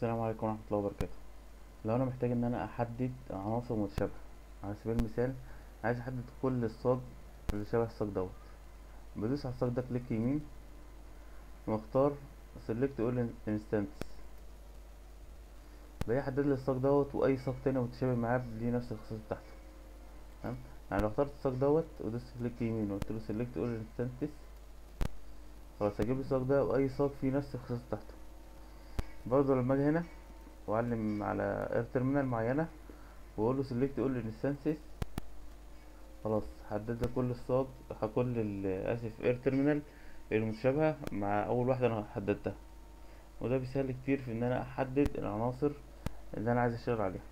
السلام عليكم ورحمة الله وبركاته لو انا محتاج ان انا احدد عناصر متشابهة على سبيل المثال عايز احدد كل الصاج اللي شبه الصاج دوت بدوس على الصاج ده كليك يمين واختار select all instances بيحدد لي الصاج دوت واي صاج تاني متشابه معاه ليه نفس الخصائص بتاعته تمام يعني لو اخترت الصاج دوت ودوست كليك يمين وقلت له select all instances خلاص هجيب لي الصاج ده واي صاج فيه نفس الخصائص بتاعته برضه لما اجي هنا واعلم على اير تيرمينال معينة واقول له select all instances خلاص حدد لي كل الصاج كل ال- اسف اير تيرمينال المتشابهة مع اول واحدة انا حددتها وده بيسهل كتير في ان انا احدد العناصر اللي انا عايز اشتغل عليها